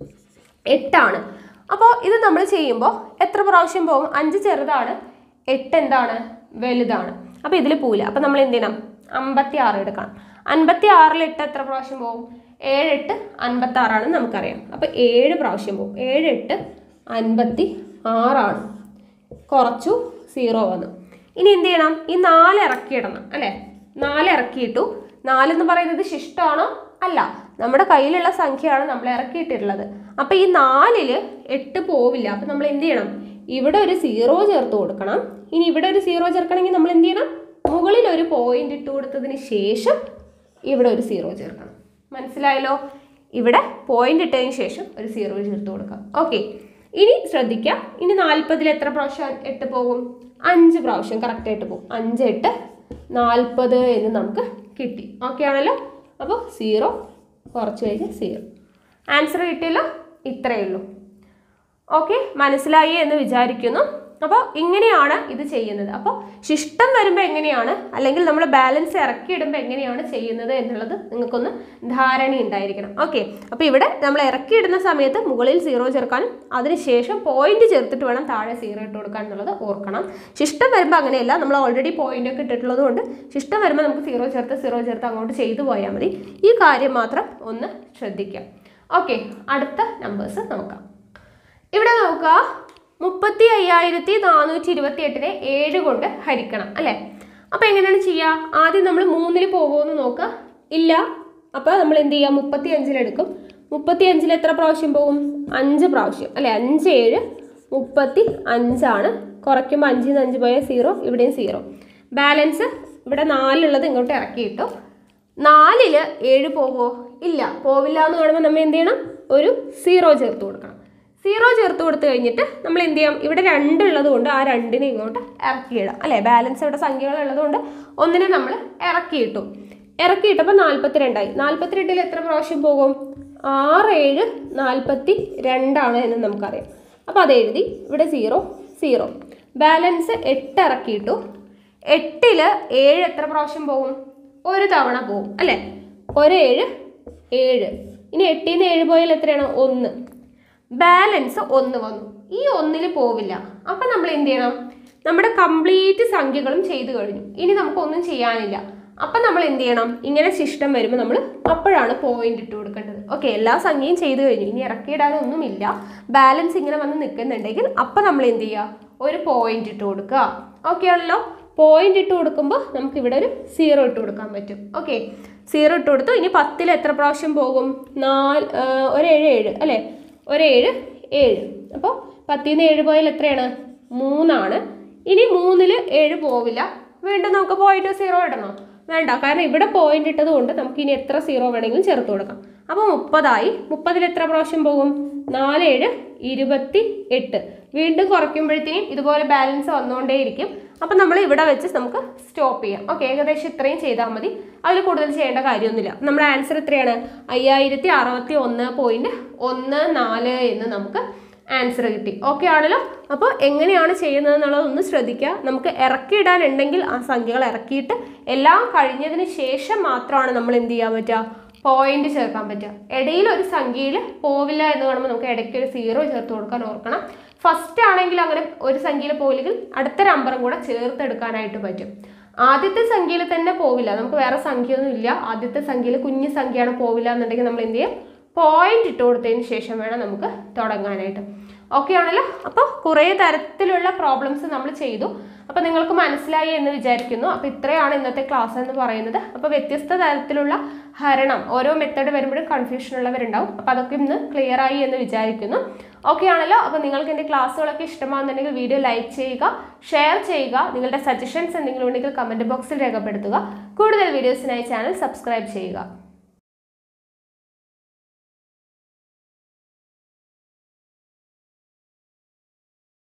എട്ടാണ് അപ്പോൾ ഇത് നമ്മൾ ചെയ്യുമ്പോൾ എത്ര പ്രാവശ്യം പോകും അഞ്ച് ചെറുതാണ് എട്ട് എന്താണ് വലുതാണ് അപ്പോൾ ഇതിൽ പോവില്ല അപ്പോൾ നമ്മൾ എന്ത് ചെയ്യണം അമ്പത്തി ആറ് എടുക്കണം അൻപത്തി ആറിൽ എട്ട് എത്ര പ്രാവശ്യം പോകും ഏഴ് എട്ട് അൻപത്തി ആറാണെന്ന് നമുക്കറിയാം അപ്പോൾ ഏഴ് പ്രാവശ്യം പോകും ഏഴ് എട്ട് അൻപത്തി ആറാണ് കുറച്ചു സീറോ വന്നു ഇനി എന്ത് ചെയ്യണം ഈ നാല് ഇറക്കിയിടണം അല്ലേ നാല് ഇറക്കിയിട്ടു നാലെന്ന് പറയുന്നത് ശിഷ്ടമാണോ അല്ല നമ്മുടെ കയ്യിലുള്ള സംഖ്യയാണ് നമ്മൾ ഇറക്കിയിട്ടിട്ടുള്ളത് അപ്പം ഈ നാലില് എട്ട് പോവില്ല അപ്പം നമ്മൾ എന്ത് ചെയ്യണം ഇവിടെ ഒരു സീറോ ചേർത്ത് കൊടുക്കണം ഇനി ഇവിടെ ഒരു സീറോ ചേർക്കണമെങ്കിൽ നമ്മൾ എന്ത് ചെയ്യണം മുകളിൽ ഒരു പോയിന്റ് ഇട്ട് കൊടുത്തതിന് ശേഷം ഇവിടെ ഒരു സീറോ ചേർക്കണം മനസ്സിലായല്ലോ ഇവിടെ പോയിന്റ് ഇട്ടതിന് ശേഷം ഒരു സീറോ ചേർത്ത് കൊടുക്കാം ഓക്കെ ഇനി ശ്രദ്ധിക്കുക ഇനി നാൽപ്പതിൽ എത്ര പ്രാവശ്യം എട്ട് പോകും അഞ്ച് പ്രാവശ്യം കറക്റ്റായിട്ട് പോകും അഞ്ച് എട്ട് നാൽപ്പത് എന്ന് നമുക്ക് കിട്ടി ഓക്കെ ആണല്ലോ അപ്പോൾ സീറോ കുറച്ച് കഴിഞ്ഞ് സീറോ ആൻസർ കിട്ടിയല്ലോ ഇത്രയേ ഉള്ളൂ ഓക്കെ മനസ്സിലായി എന്ന് വിചാരിക്കുന്നു അപ്പോൾ ഇങ്ങനെയാണ് ഇത് ചെയ്യുന്നത് അപ്പോൾ ശിഷ്ടം വരുമ്പോൾ എങ്ങനെയാണ് അല്ലെങ്കിൽ നമ്മൾ ബാലൻസ് ഇറക്കിയിടുമ്പോൾ എങ്ങനെയാണ് ചെയ്യുന്നത് എന്നുള്ളത് നിങ്ങൾക്കൊന്ന് ധാരണ ഉണ്ടായിരിക്കണം ഓക്കെ അപ്പോൾ ഇവിടെ നമ്മൾ ഇറക്കിയിടുന്ന സമയത്ത് മുകളിൽ സീറോ ചേർക്കാനും അതിനുശേഷം പോയിന്റ് ചേർത്തിട്ട് വേണം താഴെ സീറോ ഇട്ട് കൊടുക്കാൻ എന്നുള്ളത് ഓർക്കണം ശിഷ്ടം വരുമ്പോൾ അങ്ങനെയല്ല നമ്മൾ ഓൾറെഡി പോയിന്റ് ഒക്കെ ഇട്ടിട്ടുള്ളത് കൊണ്ട് ശിഷ്ടം വരുമ്പോൾ നമുക്ക് സീറോ ചേർത്ത് സീറോ ചേർത്ത് അങ്ങോട്ട് ചെയ്തു പോയാൽ മതി ഈ കാര്യം മാത്രം ഒന്ന് ശ്രദ്ധിക്കാം ഓക്കെ അടുത്ത നമ്പേഴ്സ് നോക്കാം ഇവിടെ നോക്കുക മുപ്പത്തി അയ്യായിരത്തി നാനൂറ്റി ഇരുപത്തി എട്ടിനെ ഏഴ് കൊണ്ട് ഹരിക്കണം അല്ലേ അപ്പോൾ എങ്ങനെയാണ് ചെയ്യുക ആദ്യം നമ്മൾ മൂന്നിൽ പോകുമെന്ന് നോക്കുക ഇല്ല അപ്പോൾ നമ്മൾ എന്ത് ചെയ്യുക മുപ്പത്തി അഞ്ചിലെടുക്കും മുപ്പത്തി അഞ്ചിൽ എത്ര പ്രാവശ്യം പോകും അഞ്ച് പ്രാവശ്യം അല്ലേ അഞ്ച് ഏഴ് മുപ്പത്തി അഞ്ചാണ് കുറയ്ക്കുമ്പോൾ അഞ്ചിൽ നിന്ന് അഞ്ച് പോയാൽ സീറോ ഇവിടെയും സീറോ ബാലൻസ് ഇവിടെ നാലുള്ളത് ഇങ്ങോട്ട് ഇറക്കിയിട്ടു നാലില് ഏഴ് പോവോ ഇല്ല പോവില്ല എന്ന് കാണുമ്പോൾ നമ്മൾ എന്ത് ചെയ്യണം ഒരു സീറോ ചേർത്ത് കൊടുക്കണം സീറോ ചേർത്ത് കൊടുത്തു കഴിഞ്ഞിട്ട് നമ്മൾ എന്ത് ചെയ്യാം ഇവിടെ രണ്ടുള്ളത് കൊണ്ട് ആ രണ്ടിനെ ഇങ്ങോട്ട് ഇറക്കിയിടാം അല്ലേ ബാലൻസ് ഇവിടെ സംഖ്യകൾ ഉള്ളത് കൊണ്ട് ഒന്നിനെ നമ്മൾ ഇറക്കിയിട്ടു ഇറക്കിയിട്ടപ്പോൾ നാൽപ്പത്തി രണ്ടായി നാൽപ്പത്തിരണ്ടിൽ എത്ര പ്രാവശ്യം പോകും ആറ് ഏഴ് നാൽപ്പത്തി രണ്ടാണ് എന്ന് നമുക്കറിയാം അപ്പോൾ അത് എഴുതി ഇവിടെ സീറോ സീറോ ബാലൻസ് എട്ട് ഇറക്കിയിട്ടു എട്ടില് ഏഴ് എത്ര പ്രാവശ്യം പോകും ഒരു തവണ പോകും അല്ലേ ഒരേഴ് ഏഴ് ഇനി എട്ടിൽ നിന്ന് ഏഴ് പോയാൽ എത്രയാണ് ഒന്ന് ബാലൻസ് ഒന്ന് വന്നു ഈ ഒന്നിൽ പോവില്ല അപ്പം നമ്മൾ എന്ത് ചെയ്യണം നമ്മുടെ കംപ്ലീറ്റ് സംഖ്യകളും ചെയ്തു കഴിഞ്ഞു ഇനി നമുക്കൊന്നും ചെയ്യാനില്ല അപ്പം നമ്മൾ എന്ത് ചെയ്യണം ഇങ്ങനെ ശിഷ്ടം വരുമ്പോൾ നമ്മൾ അപ്പോഴാണ് പോയിന്റ് ഇട്ട് കൊടുക്കേണ്ടത് ഓക്കെ എല്ലാ സംഖ്യയും ചെയ്തു കഴിഞ്ഞു ഇനി ഇറക്കിയിടാനൊന്നുമില്ല ബാലൻസ് ഇങ്ങനെ വന്ന് നിൽക്കുന്നുണ്ടെങ്കിൽ അപ്പം നമ്മൾ എന്ത് ചെയ്യുക ഒരു പോയിന്റ് ഇട്ട് കൊടുക്കുക ഓക്കെ ആണല്ലോ പോയിന്റ് ഇട്ട് കൊടുക്കുമ്പോൾ നമുക്ക് ഇവിടെ ഒരു സീറോ ഇട്ട് കൊടുക്കാൻ പറ്റും ഓക്കെ സീറോ ഇട്ട് കൊടുത്തു ഇനി പത്തിൽ എത്ര പ്രാവശ്യം പോകും നാല് ഒരു ഏഴ് ഏഴ് അല്ലേ ഒരു ഏഴ് ഏഴ് അപ്പോൾ പത്തിൽ നിന്ന് ഏഴ് പോയാൽ എത്രയാണ് മൂന്നാണ് ഇനി മൂന്നിൽ ഏഴ് പോവില്ല വീണ്ടും നമുക്ക് പോയിട്ട് സീറോ ഇടണോ വേണ്ട കാരണം ഇവിടെ പോയിന്റ് ഇട്ടത് കൊണ്ട് നമുക്ക് ഇനി എത്ര സീറോ വേണമെങ്കിലും ചേർത്ത് കൊടുക്കാം അപ്പോൾ മുപ്പതായി മുപ്പതിൽ എത്ര പ്രാവശ്യം പോകും നാല് ഏഴ് ഇരുപത്തി എട്ട് വീണ്ടും കുറയ്ക്കുമ്പോഴത്തേക്കും ഇതുപോലെ ബാലൻസ് വന്നുകൊണ്ടേയിരിക്കും അപ്പം നമ്മൾ ഇവിടെ വെച്ച് നമുക്ക് സ്റ്റോപ്പ് ചെയ്യാം ഓക്കെ ഏകദേശം ഇത്രയും ചെയ്താൽ മതി അതിൽ കൂടുതൽ ചെയ്യേണ്ട കാര്യമൊന്നുമില്ല നമ്മുടെ ആൻസർ എത്രയാണ് അയ്യായിരത്തി അറുപത്തി ഒന്ന് പോയിന്റ് ഒന്ന് നാല് എന്ന് നമുക്ക് ആൻസർ കിട്ടി ഓക്കെ ആണല്ലോ അപ്പോൾ എങ്ങനെയാണ് ചെയ്യുന്നത് എന്നുള്ളത് ഒന്ന് ശ്രദ്ധിക്കുക നമുക്ക് ഇറക്കിയിടാനുണ്ടെങ്കിൽ ആ സംഖ്യകൾ ഇറക്കിയിട്ട് എല്ലാം കഴിഞ്ഞതിന് ശേഷം മാത്രമാണ് നമ്മൾ എന്ത് ചെയ്യാൻ പറ്റുക പോയിന്റ് ചേർക്കാൻ പറ്റുക ഇടയിൽ ഒരു സംഖ്യയിൽ പോവില്ല എന്ന് കാണുമ്പോൾ നമുക്ക് ഇടയ്ക്ക് ഒരു സീറോ ചേർത്ത് കൊടുക്കാൻ ഓർക്കണം ഫസ്റ്റ് ആണെങ്കിൽ അങ്ങനെ ഒരു സംഖ്യയിൽ പോയില്ലെങ്കിൽ അടുത്ത നമ്പറും കൂടെ ചേർത്തെടുക്കാനായിട്ട് പറ്റും ആദ്യത്തെ സംഖ്യയിൽ തന്നെ പോവില്ല നമുക്ക് വേറെ സംഖ്യയൊന്നും ഇല്ല ആദ്യത്തെ സംഖ്യയിൽ കുഞ്ഞു സംഖ്യയാണ് പോവില്ല എന്നുണ്ടെങ്കിൽ നമ്മൾ എന്ത് ചെയ്യും പോയിന്റ് ഇട്ട് കൊടുത്തതിന് ശേഷം വേണം നമുക്ക് തുടങ്ങാനായിട്ട് ഓക്കെ ആണല്ലോ അപ്പോൾ കുറേ തരത്തിലുള്ള പ്രോബ്ലംസ് നമ്മൾ ചെയ്തു അപ്പോൾ നിങ്ങൾക്ക് മനസ്സിലായി എന്ന് വിചാരിക്കുന്നു അപ്പോൾ ഇത്രയാണ് ഇന്നത്തെ ക്ലാസ് എന്ന് പറയുന്നത് അപ്പോൾ വ്യത്യസ്ത തരത്തിലുള്ള ഹരണം ഓരോ മെത്തേഡ് വരുമ്പോഴും കൺഫ്യൂഷൻ ഉള്ളവരുണ്ടാവും അപ്പോൾ അതൊക്കെ ഇന്ന് ക്ലിയർ ആയി എന്ന് വിചാരിക്കുന്നു ഓക്കെ ആണല്ലോ അപ്പോൾ നിങ്ങൾക്ക് എൻ്റെ ക്ലാസ്സുകളൊക്കെ ഇഷ്ടമാകുന്നുണ്ടെങ്കിൽ വീഡിയോ ലൈക്ക് ചെയ്യുക ഷെയർ ചെയ്യുക നിങ്ങളുടെ സജഷൻസ് എന്തെങ്കിലും ഉണ്ടെങ്കിൽ കമൻറ്റ് ബോക്സിൽ രേഖപ്പെടുത്തുക കൂടുതൽ വീഡിയോസിനായി ചാനൽ സബ്സ്ക്രൈബ് ചെയ്യുക